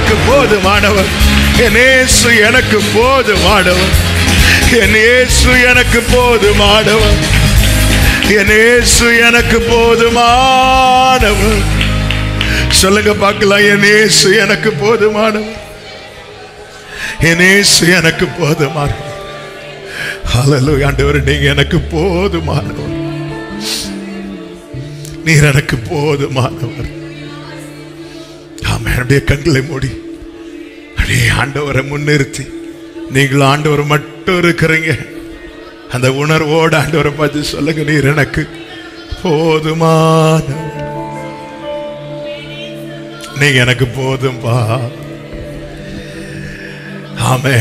எனக்கு போதுமானவர் என் இயேசு எனக்கு போதுமானவர் என் இயேசு எனக்கு போதுமானவர் என் இயேசு எனக்கு போதுமானவர் சொல்லுங்க பார்க்கலாம் என் இயேசு எனக்கு போதுமானவர் என் இயேசு எனக்கு போதுமானவர் ஹalleluya ஆண்டவர் நீங்க எனக்கு போதுமானவர் நீர் எனக்கு போதுமானவர் ஆமென் அப்படியே கண்களை மூடி அப்படியே ஆண்டவரை முன்னிறுத்தி நீங்கள் ஆண்டவர் மட்டும் இருக்கிறீங்க அந்த உணர்வோடு ஆண்டவரை பார்த்து சொல்லுங்க நீர் எனக்கு போதுமானவர் நீங்க எனக்கு போதும்பா ஆமே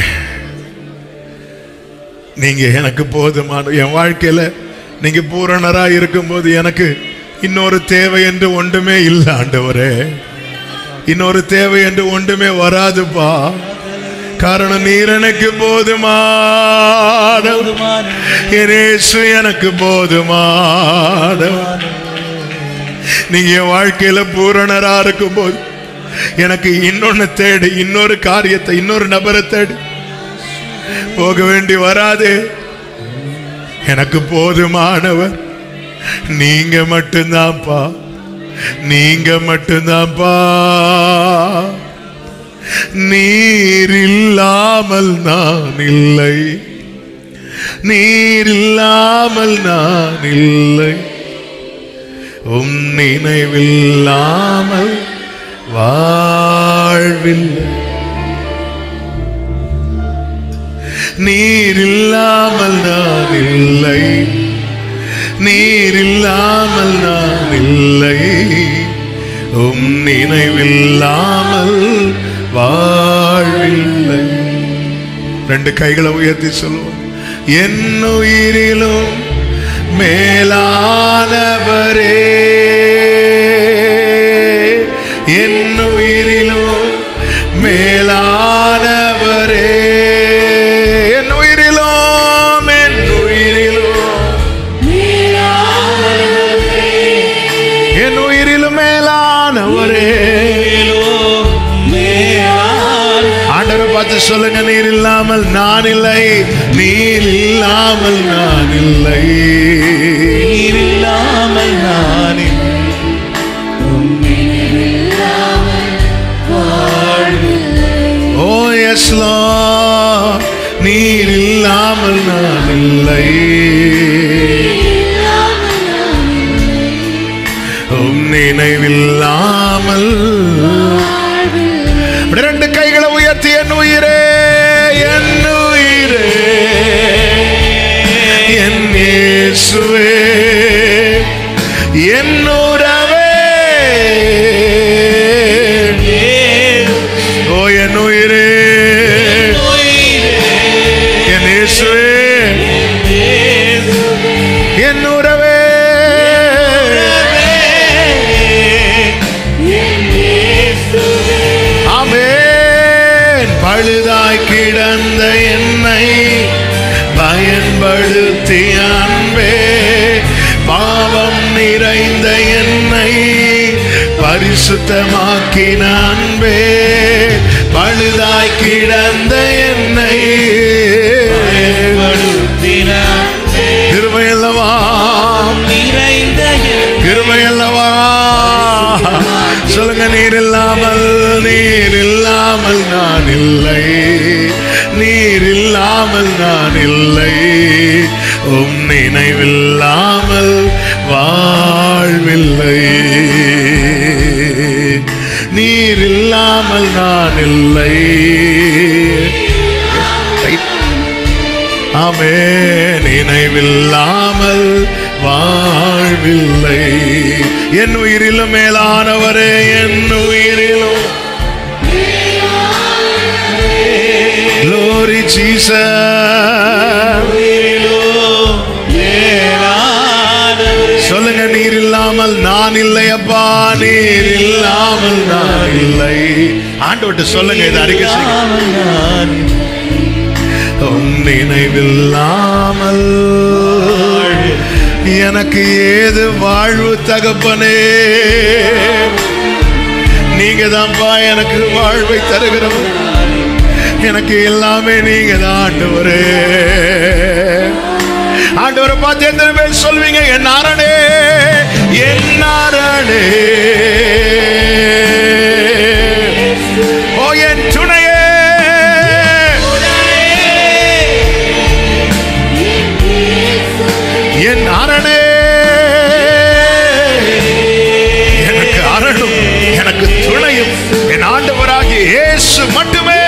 நீங்க எனக்கு போதுமான என் வாழ்க்கையில நீங்க பூரணரா இருக்கும்போது எனக்கு இன்னொரு தேவை என்று ஒன்றுமே இல்லை ஆண்டவரே இன்னொரு தேவை என்று ஒன்றுமே வராதுப்பா காரணம் நீர் எனக்கு போதுமான இயேசு எனக்கு போதுமான நீங்க என் வாழ்க்கையில பூரணரா இருக்கும்போது எனக்கு இன்னொன்னு தேடி இன்னொரு காரியத்தை இன்னொரு நபரை தேடி போக வேண்டி வராது எனக்கு போதுமானவர் நீங்க மட்டும்தான்ப்பா நீங்க மட்டும்தான்ப்பா நீர் இல்லாமல் நான் இல்லை நீர் இல்லாமல் நான் இல்லை உம் நினைவில்லாமல் வாழ்வில்லை நீர் இல்லாமல் நான் இல்லை நீர் இல்லாமல் நான் இல்லை உம் நினைவில்லாமல் வாழ்வில்லை ரெண்டு கைகளை உயர்த்தி சொல்லுவோம் என் உயிரிலும் மேலானவரே என் உயிரிலும் மேலானவரே என் உயிரிலும் என் உயிரிலும் என் உயிரிலும் மேலானவரே ஆண்டவரை பார்த்து சொல்லுங்க நீர் இல்லாமல் நான் இல்லை நீர் இல்லாமல் நான் இல்லை நீரில்லாமல் நானே ஓ எஸ் நீர் இல்லாமல் நான் இல்லை உம் நினைவில்லாமல் அப்படி ரெண்டு கைகளை உயர்த்தி என் உயிரே என் உயிரே என் இயேசுவே என் உறவே ஓ என் உயிரே என் இயேசுவே என் உறவே ஆமென் பழுதாய் கிடந்த என்னை பயன்படுத்தி அன்பே பாவம் நிறைந்த என்னை பரிசுத்தமாக்கின அன்பே பழுதாய் கிடந்த என்னை கிருபையல்லவா நிறைந்த என் கிருபையல்லவா சொல்லுங்க நீர் இல்லாமல் நீர் இல்லாமல் நான் இல்லை நீர் இல்லாமல் நான் இல்லை உம் நினைவில்லாமல் வாழ்வில்லை நீர் இல்லாமல் நான் இல்லை ஆமே நினைவில்லாமல் வாழ்வில்லை என் உயிரிலும் மேலானவரே என் உயிரிலும் Glory Jesus. சொல்லுங்க நீர் இல்லாமல் நான் இல்லை அப்பா நீர் இல்லாமல் நான் இல்லை ஆண்டவர்கிட்ட சொல்லுங்க இதை அறிக்கை செய்யுங்க உம் நினைவில்லாமல் எனக்கு ஏது வாழ்வு தகப்பனே நீங்க தான்ப்பா எனக்கு வாழ்வை தருகிறவர் எனக்கு எல்லாமே நீங்க தான் ஆண்டவரே ஆண்டவரை பார்த்து எத்தனை பேர் சொல்வீங்க என் அரணே என் அரணே ஓ என் துணையே என் அரணே எனக்கு அரணும் எனக்கு துணையும் என் ஆண்டவராகிய இயேசு மட்டுமே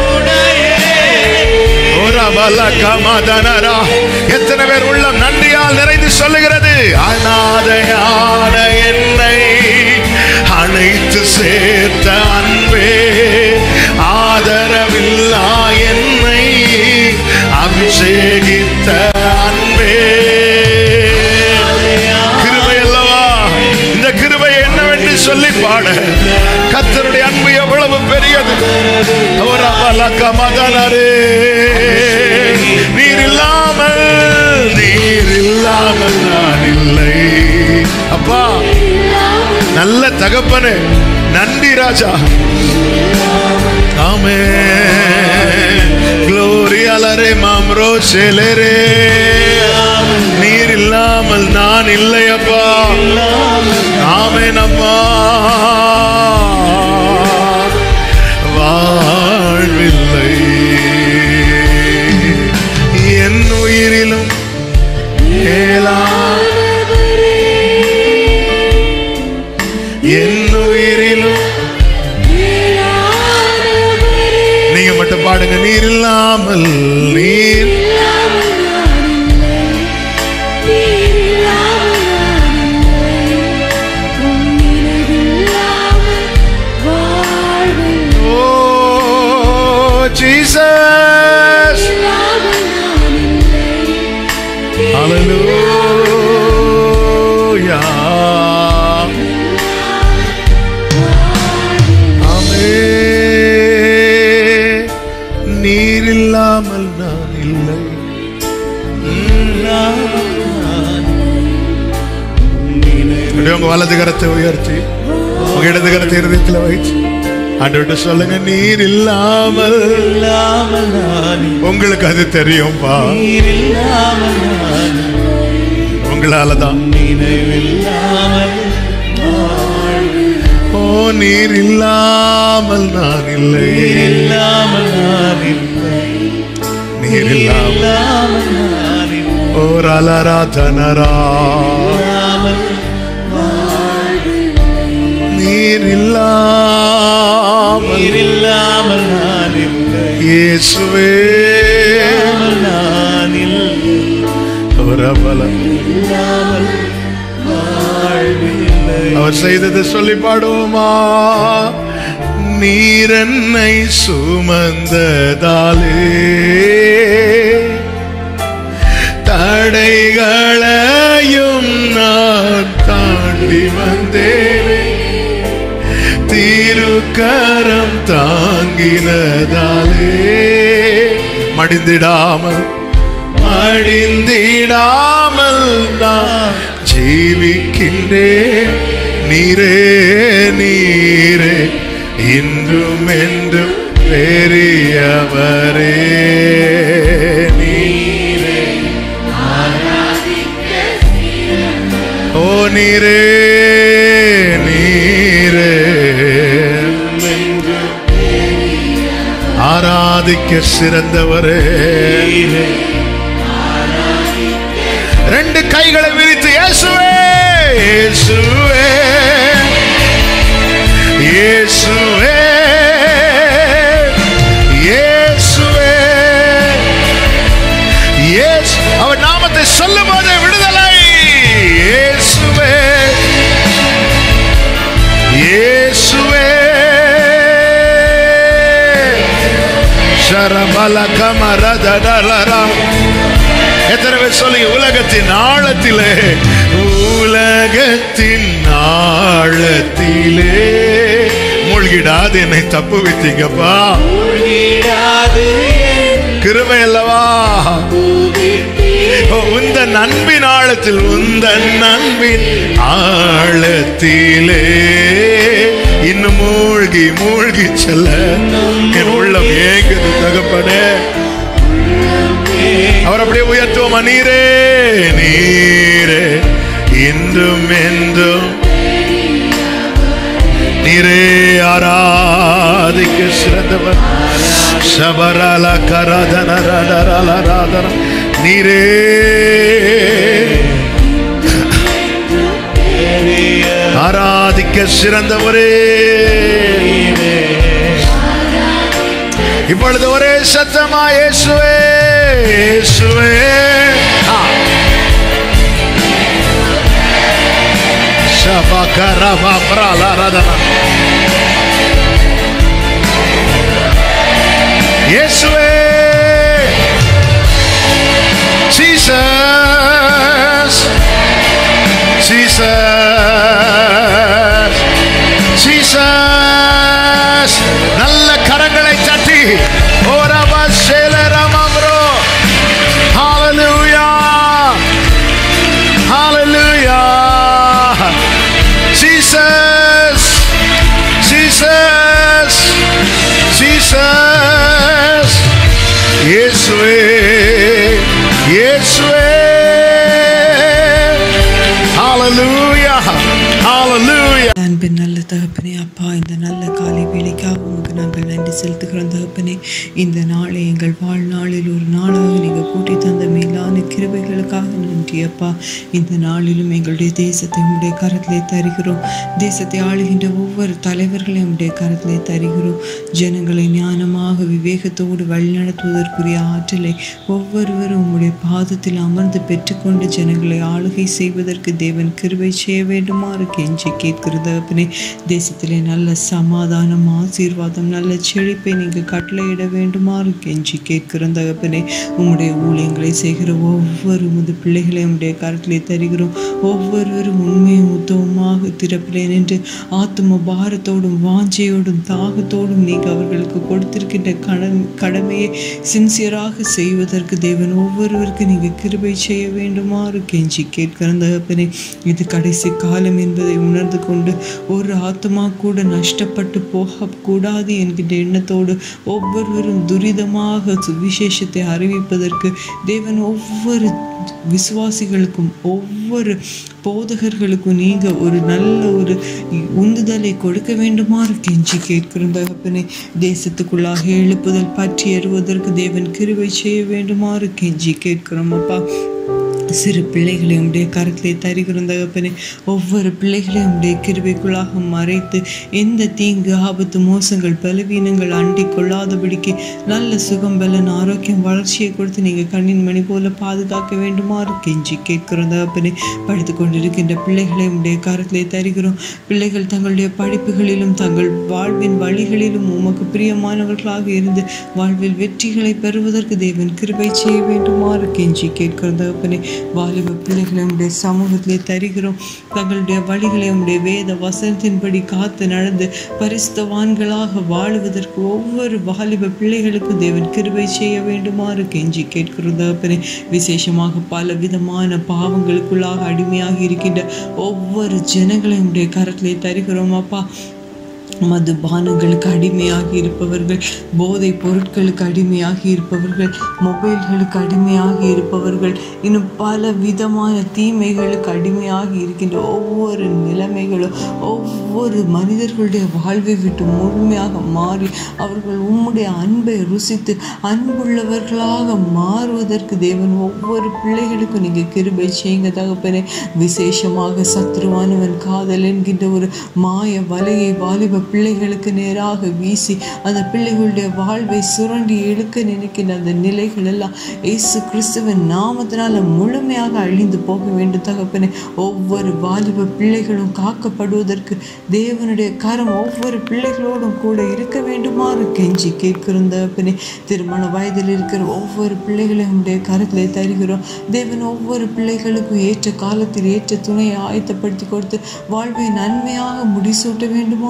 ஓரபலகமதனரா. எத்தனை பேர் உள்ளம் நன்றியால் நிறைந்து சொல்லுகிறது அநாதையான என்னை அணைத்து சேர்த்த அன்பே ஆதரவில்லா என்னை அபிஷேகித்த அன்பே கிருபை அல்லவா இந்த கிருபை என்னவென்று சொல்லி பாட கத்தருடைய அன்பு எவ்வளவு பெரியது அவர் அவலக்க மகனரே நீர் இல்லாமல் நீர் இல்லாமல் நான் இல்லை அப்பா நல்ல தகப்பனே நன்றி ராஜா ஆமே க்ளோரி அலரே மாம்ரோ செலரே நீர் இல்லாமல் நான் இல்லை அப்பா ஆமென் அப்பா வாழ்வில்லை என் உயிரிலும் மேலா என் உயிரிலும் நீங்க மட்டும் பாடுங்க நீர் இல்லாமல் நீர் ஓ ஜீசஸ் ஹalleluya ஆமே நீர் இல்லாமல் நான் இல்லை அப்படியே உங்க வலது கரத்தை உயர்த்தி உங்க இடது கரத்தை இருதயத்தில் வைத்து ஆண்டவர்கிட்ட சொல்லுங்க நீர் இல்லாமல் இல்லாமல் நான் உங்களுக்கு அது தெரியும்பா நீர் இல்லாமல் நான் உங்களால தான் நினைவில்லாமல் ஓ நீர் இல்லாமல் நான் இல்லை நீர் இல்லாமல் நான் இல்லை நீர் இல்லாமல் இல்லாமல் நான் ஓ ரலரா தனரா இல்லாமல் நீர் இல்லாமல் நீர் இல்லாமல் நான் இல்லை இயேசுவே இல்லாமல் நான் இல்லை பிரபலம் இல்லாமல் வாழ்வில்லை அவர் செய்ததை சொல்லி பாடுவோமா நீர் என்னை சுமந்ததாலே தடைகளையும் நான் தாண்டி வந்தேனே திருக்கரம் தாங்கினதாலே மடிந்திடாமல் மடிந்திடாமல் நான் ஜீவிக்கின்றேன் நீரே நீரே இன்றும் என்றும் பெரியவரே நீரே ஓ நீரே நீரே ஆராதிக்க சிறந்தவரே ரெண்டு கைகளை விரித்து இயேசுவே இயேசுவே இயேசுவே இயேசுவே இயேசு அவர் நாமத்தை சொல்லும் போது விடுதலை இயேசுவே இயேசுவே ஷரபல கமரதடலரா எத்தனை பேர் சொல்லுங்க உலகத்தின் ஆழத்திலே உலகத்தின் ஆழத்திலே மூழ்கிடாது என்னை தப்பு வித்தீங்கப்பா மூழ்கிடாது என் கிருபை அல்லவா ஓ, உந்தன் அன்பின் ஆழத்தில் உந்தன் அன்பின் ஆழத்திலே இன்னும் மூழ்கி மூழ்கி மூழ்கி செல்ல என் உள்ளம் ஏங்குது தகப்பனே அவர் அப்படியே உயர்த்துவோமா நீரே நீரே இன்றும் என்றும் நீரே ஆராதிக்க சிறந்தவர் சபரால கராதன ரடரல ராதன நீரே ஆராதிக்க சிறந்தவரே இப்பொழுது ஒரே சத்தமா இயேசுவே இயேசுவே ஆ. சபகரப பிரலரதன. இயேசுவே Jesus Jesus Jesus நல்ல கரங்களை தட்டி ஓரப சேலரமப்ரோ Hallelujah Hallelujah Jesus Jesus Jesus இயேசுவே இயேசுவே Hallelujah Hallelujah அன்பின் நல்ல தகப்பனே அப்பா இந்த நல்ல காலை வேலைக்காக உமக்கு நாங்கள் நன்றி செலுத்துகிறோம் தகப்பனே இந்த நாளை எங்கள் வாழ்நாளில் ஒரு நாளாக நீங்கள் கூட்டி தந்த மேலான கிருபைகளுக்காக நன்றி அப்பா இந்த நாளிலும் எங்களுடைய தேசத்தை உடைய கரத்திலே தருகிறோம் தேசத்தை ஆளுகின்ற ஒவ்வொரு தலைவர்களையும் உடைய கரத்திலே தருகிறோம் ஜனங்களை ஞானமாக விவேகத்தோடு வழிநடத்துவதற்குரிய ஆற்றலை ஒவ்வொருவரும் உம்முடைய பாதத்தில் அமர்ந்து பெற்றுக்கொண்டு ஜனங்களை ஆளுகை செய்வதற்கு தேவன் கிருபை செய்ய வேண்டுமாறு கெஞ்சி கேட்கிறது தகப்பனே தேசத்திலே நல்ல சமாதானம் ஆசீர்வாதம் நல்ல செழிப்பை நீங்கள் கட்டளையிட வேண்டுமாறு கெஞ்சி கேட்கிறோம் தகப்பனே உம்முடைய ஊழியங்களை செய்கிற ஒவ்வொரு முது பிள்ளைகளையும் உம்முடைய கரத்திலே தருகிறோம் ஒவ்வொருவரும் உண்மையும் உத்தவமாக திறப்பிலே நின்று ஆத்தும பாரத்தோடும் வாஞ்சையோடும் தாகத்தோடும் நீங்கள் அவர்களுக்கு கொடுத்திருக்கின்ற கடமை கடமையை சின்சியராக செய்வதற்கு தேவன் ஒவ்வொருவருக்கு நீங்கள் கிருபை செய்ய வேண்டுமாறு கெஞ்சி கேட்கிறோம் தகப்பனே இது கடைசி காலம் என்பதை உணர்ந்து கொண்டு ஒரு ஆத்மா கூட நஷ்டப்பட்டு போகக்கூடாது என்கின்ற எண்ணத்தோடு ஒவ்வொருவரும் துரிதமாக சுவிசேஷத்தை அறிவிப்பதற்கு தேவன் ஒவ்வொரு விசுவாசிகளுக்கும் ஒவ்வொரு போதகர்களுக்கும் நீங்க ஒரு நல்ல ஒரு உந்துதலை கொடுக்க வேண்டுமாறு கெஞ்சி கேட்கிறோம் தகப்பனே தேசத்துக்குள்ளாக எழுப்புதல் பற்றி எறுவதற்கு தேவன் கிருபை செய்ய வேண்டுமாறு கெஞ்சி கேட்கிறோம் அப்பா சிறு பிள்ளைகளை உடைய கருத்திலே தருகிறோம் தகப்பனே ஒவ்வொரு பிள்ளைகளையும் உடைய கிருபைக்குள்ளாக மறைத்து எந்த தீங்கு ஆபத்து மோசங்கள் பலவீனங்கள் அண்டி கொள்ளாதபடிக்கு நல்ல சுகம் பலன் ஆரோக்கியம் வளர்ச்சியை கொடுத்து நீங்கள் கண்ணின் மணி போல பாதுகாக்க வேண்டுமாறு கெஞ்சி கேட்கிறோம் தகப்பனே படித்து கொண்டிருக்கின்ற பிள்ளைகளை உடைய கருத்திலே தருகிறோம் பிள்ளைகள் தங்களுடைய படிப்புகளிலும் தங்கள் வாழ்வின் வழிகளிலும் உமக்கு பிரியமானவர்களாக இருந்து வாழ்வில் வெற்றிகளை பெறுவதற்கு தேவன் கிருபை செய்ய வேண்டுமாறு கெஞ்சி கேட்கிறோம் தகப்பனே வாலிப பிள்ளைகளை உடைய சமூகத்திலே தருகிறோம் தங்களுடைய வழிகளை உடைய வேத வசனத்தின்படி காத்து நடந்து பரிசுத்தவான்களாக வாழுவதற்கு ஒவ்வொரு வாலிப பிள்ளைகளுக்கும் தேவன் கிருபை செய்ய வேண்டுமாறு கெஞ்சி கேட்கிறோம் தகப்பனே விசேஷமாக பல விதமான பாவங்களுக்குள்ளாக அடிமையாக இருக்கின்ற ஒவ்வொரு ஜனங்களையும் உடைய கரத்திலே தருகிறோம் அப்பா மதுபானங்களுக்கு அடிமையாகி இருப்பவர்கள் போதைப் பொருட்களுக்கு அடிமையாகி இருப்பவர்கள் மொபைல்களுக்கு அடிமையாகி இருப்பவர்கள் இன்னும் பல விதமான தீமைகளுக்கு அடிமையாகி இருக்கின்ற ஒவ்வொரு நிலைமைகளும் ஒவ்வொரு மனிதர்களுடைய வாழ்வை விட்டு முழுமையாக மாறி அவர்கள் உம்முடைய அன்பை ருசித்து அன்புள்ளவர்களாக மாறுவதற்கு தேவன் ஒவ்வொரு பிள்ளைகளுக்கும் நீங்கள் கிருபை செய்யுங்க தகப்பனே விசேஷமாக சத்ருவானவன் காதல் என்கின்ற ஒரு மாய வலையை வாலிப பிள்ளைகளுக்கு நேராக வீசி அந்த பிள்ளைகளுடைய வாழ்வை சுரண்டி இழுக்க நினைக்கின்ற அந்த நிலைகள் எல்லாம் இயேசு கிறிஸ்துவின் நாமத்தினால முழுமையாக அழிந்து போக வேண்டும் தகப்பனே ஒவ்வொரு வாலிப பிள்ளைகளும் காக்கப்படுவதற்கு தேவனுடைய கரம் ஒவ்வொரு பிள்ளைகளோடும் கூட இருக்க வேண்டுமாறு கெஞ்சி கேட்கிறோம் தகப்பனே திருமண வயதில் இருக்கிற ஒவ்வொரு பிள்ளைகளையும் உடைய கரத்திலே தருகிறோம் தேவன் ஒவ்வொரு பிள்ளைகளுக்கும் ஏற்ற காலத்தில் ஏற்ற துணையை ஆயத்தப்படுத்தி கொடுத்து வாழ்வை நன்மையாக முடிசூட்ட வேண்டுமாறு கெஞ்சி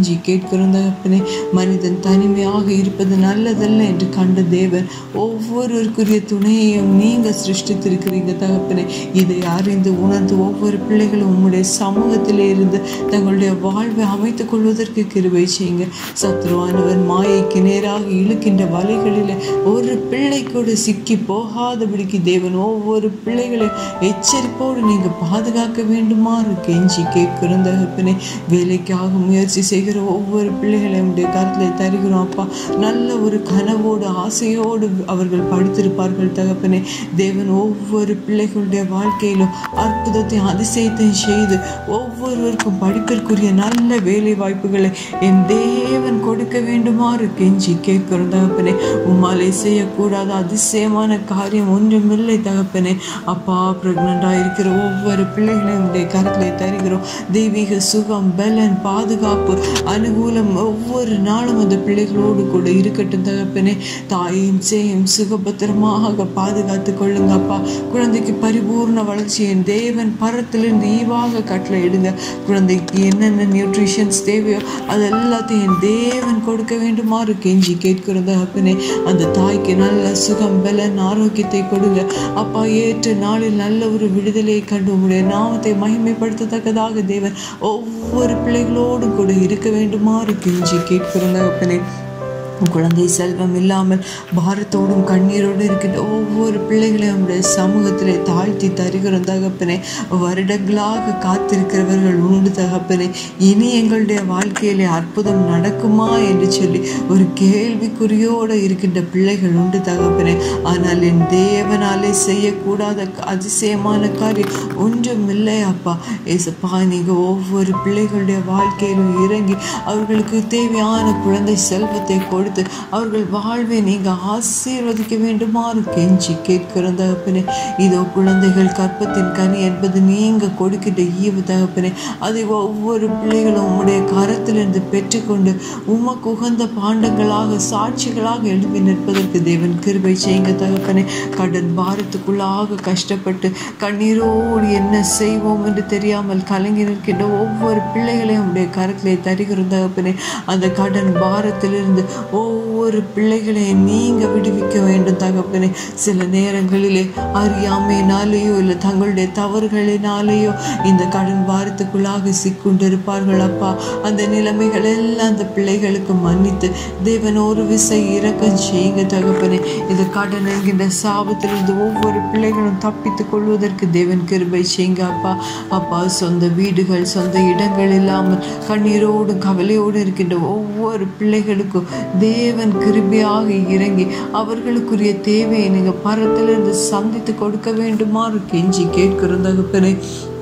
கெஞ்சி கேட்கிறோம் தகப்பனே மனிதன் தனிமையாக இருப்பது நல்லதல்ல என்று கண்ட தேவன் ஒவ்வொருவருக்குரிய துணையையும் நீங்க சிருஷ்டித்திருக்கிறீங்க தகப்பனே இதை அறிந்து உணர்ந்து ஒவ்வொரு பிள்ளைகளும் உம்முடைய சமூகத்திலே இருந்து தங்களுடைய வாழ்வை அமைத்துக் கொள்வதற்கு கிருபை செய்யுங்க சத்ருவானவன் மாயைக்கு நேராக இழுக்கின்ற வலைகளிலே ஒரு பிள்ளை கூட சிக்கி போகாதபடிக்கு தேவன் ஒவ்வொரு பிள்ளைகளையும் எச்சரிப்போடு நீங்க பாதுகாக்க வேண்டுமாறு கெஞ்சி கேட்கிறோம் தகப்பனே வேலைக்காக முயற்சி செய்கிற ஒவ்வொரு பிள்ளைகளையும் உடைய கருத்தில் தருகிறோம் அப்பா நல்ல ஒரு கனவோடு ஆசையோடு அவர்கள் படுத்திருப்பார்கள் தகப்பனே தேவன் ஒவ்வொரு பிள்ளைகளுடைய வாழ்க்கையிலும் அற்புதத்தையும் அதிசயத்தையும் செய்து ஒவ்வொருவருக்கும் படிப்பிற்குரிய நல்ல வேலை வாய்ப்புகளை என் தேவன் கொடுக்க வேண்டுமாறு கெஞ்சி கேட்கிறோம் தகப்பனே உம்மாலே செய்யக்கூடாத அதிசயமான காரியம் ஒன்றுமில்லை தகப்பனே அப்பா பிரெக்னண்டாக இருக்கிற ஒவ்வொரு பிள்ளைகளையும் உடைய கருத்தில் தருகிறோம் தெய்வீக சுகம் பலன் பாதுகாப்பு அனுகூலம் ஒவ்வொரு நாளும் அந்த பிள்ளைகளோடு கூட இருக்கட்டும் தகப்பனே தாயும் சேயும் சுகபத்திரமாக பாதுகாத்து கொள்ளுங்க அப்பா குழந்தைக்கு பரிபூர்ண வளர்ச்சியை தேவன் பரத்திலிருந்து ஈவாக கட்டளை இடுங்க குழந்தைக்கு என்னென்ன நியூட்ரிஷன்ஸ் தேவையோ அது எல்லாத்தையும் என் தேவன் கொடுக்க வேண்டுமாறு கெஞ்சி கேட்கிறோம் தகப்பனே அந்த தாய்க்கு நல்ல சுகம் பலன் ஆரோக்கியத்தை கொடுங்க அப்பா ஏற்ற நாளில் நல்ல ஒரு விடுதலையை கண்டு உங்களுடைய நாமத்தை மகிமைப்படுத்தத்தக்கதாக தேவன் ஒவ்வொரு பிள்ளைகளோடும் கூட இருக்க வேண்டுமாறு கெஞ்சி கேட்கிறோம் தகப்பனே குழந்தை செல்வம் இல்லாமல் பாரத்தோடும் கண்ணீரோடும் இருக்கின்ற ஒவ்வொரு பிள்ளைகளையும் நம்முடைய சமூகத்திலே தாழ்த்தி தருகிறோம் தகப்பனே வருடங்களாக காத்திருக்கிறவர்கள் உண்டு தகப்பனே இனி எங்களுடைய வாழ்க்கையிலே அற்புதம் நடக்குமா என்று சொல்லி ஒரு கேள்விக்குறியோடு இருக்கின்ற பிள்ளைகள் உண்டு தகப்பனே ஆனால் என் தேவனாலே செய்யக்கூடாத அதிசயமான காரியம் ஒன்றும் இல்லை அப்பா ஏசப்பா நீங்கள் ஒவ்வொரு பிள்ளைகளுடைய வாழ்க்கையிலும் இறங்கி அவர்களுக்கு தேவையான குழந்தை செல்வத்தை கொடுத்து அவர்கள் வாழ்வை நீங்கள் ஆசீர்வதிக்க வேண்டுமாறு கெஞ்சி கேட்கிறோம் தகப்பனே இதோ குழந்தைகள் கற்பத்தின் கனி என்பது நீங்க கொடுக்கின்ற ஈவு தகப்பனே அதை ஒவ்வொரு பிள்ளைகளும் உம்முடைய கரத்திலிருந்து பெற்றுக்கொண்டு உமக்கு உகந்த பாண்டங்களாக சாட்சிகளாக எழுப்பி நிற்பதற்கு தேவன் கிருபை செய்யுங்க தகப்பனே கடன் பாரத்துக்குள்ளாக கஷ்டப்பட்டு கண்ணீரோடு என்ன செய்வோம் என்று தெரியாமல் கலங்கி நிற்கின்ற ஒவ்வொரு பிள்ளைகளையும் உடைய கரத்திலே தருகிறோம் தகப்பனே அந்த கடன் பாரத்திலிருந்து ஒவ்வொரு பிள்ளைகளையும் நீங்க விடுவிக்க வேண்டும் தகப்பனே சில நேரங்களிலே அறியாமையினாலேயோ இல்லை தங்களுடைய தவறுகளினாலேயோ இந்த கடன் பாரத்துக்குள்ளாக சிக்கொண்டிருப்பார்கள் அப்பா அந்த நிலைமைகள் எல்லாம் அந்த பிள்ளைகளுக்கு மன்னித்து தேவன் ஒரு விசை இறக்கம் செய்யுங்க தகப்பனே இந்த கடன் என்கின்ற சாபத்திலிருந்து ஒவ்வொரு பிள்ளைகளும் தப்பித்துக் கொள்வதற்கு தேவன் கிருபை செய்யுங்க அப்பா அப்பா சொந்த வீடுகள் சொந்த இடங்கள் இல்லாமல் கண்ணீரோடு கவலையோடு இருக்கின்ற ஒவ்வொரு பிள்ளைகளுக்கும் தேவன் கிருபையாக இறங்கி அவர்களுக்குரிய தேவையை நீங்கள் பரத்திலிருந்து சந்தித்து கொடுக்க வேண்டுமாறு கெஞ்சி கேட்கிறோம் தகப்பனே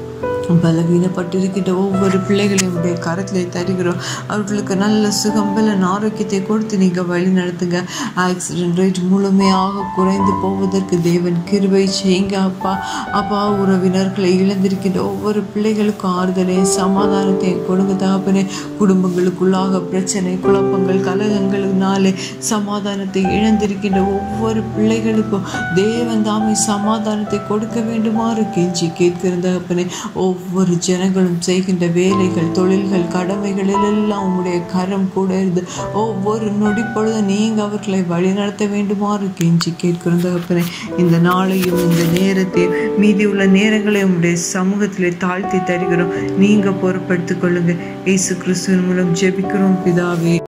பலவீனப்பட்டிருக்கின்ற ஒவ்வொரு பிள்ளைகளையும் உடைய கரத்திலே தருகிறோம் அவர்களுக்கு நல்ல சுகம் பலன் ஆரோக்கியத்தை கொடுத்து நீங்கள் வழி நடத்துங்க ஆக்சிடென்ட் ரேட் முழுமையாக குறைந்து போவதற்கு தேவன் கிருபை செய்யுங்க அப்பா அப்பா உறவினர்களை இழந்திருக்கின்ற ஒவ்வொரு பிள்ளைகளுக்கும் ஆறுதலையும் சமாதானத்தையும் கொடுங்க தகப்பனே குடும்பங்களுக்குள்ளாக பிரச்சனை குழப்பங்கள் கலகங்களினாலே சமாதானத்தை இழந்திருக்கின்ற ஒவ்வொரு பிள்ளைகளுக்கும் தேவன் தாமே சமாதானத்தை கொடுக்க வேண்டுமாறு கெஞ்சி கேட்கிற தகப்பனே ஒவ்வொரு ஜனங்களும் செய்கின்ற வேலைகள் தொழில்கள் கடமைகளில் எல்லாம் உங்களுடைய கரம் கூட இருந்து ஒவ்வொரு நொடி பொழுது நீங்க அவர்களை வழிநடத்த வேண்டுமாறு கெஞ்சி கேட்கிறோம் தகப்பனே இந்த நாளையும் இந்த நேரத்தையும் மீதி உள்ள நேரங்களை உங்களுடைய சமூகத்திலே தாழ்த்தி தருகிறோம் நீங்க பொறுப்படுத்திக் கொள்ளுங்க இயேசு கிறிஸ்துவின் மூலம் ஜெபிக்கிறோம் பிதாவே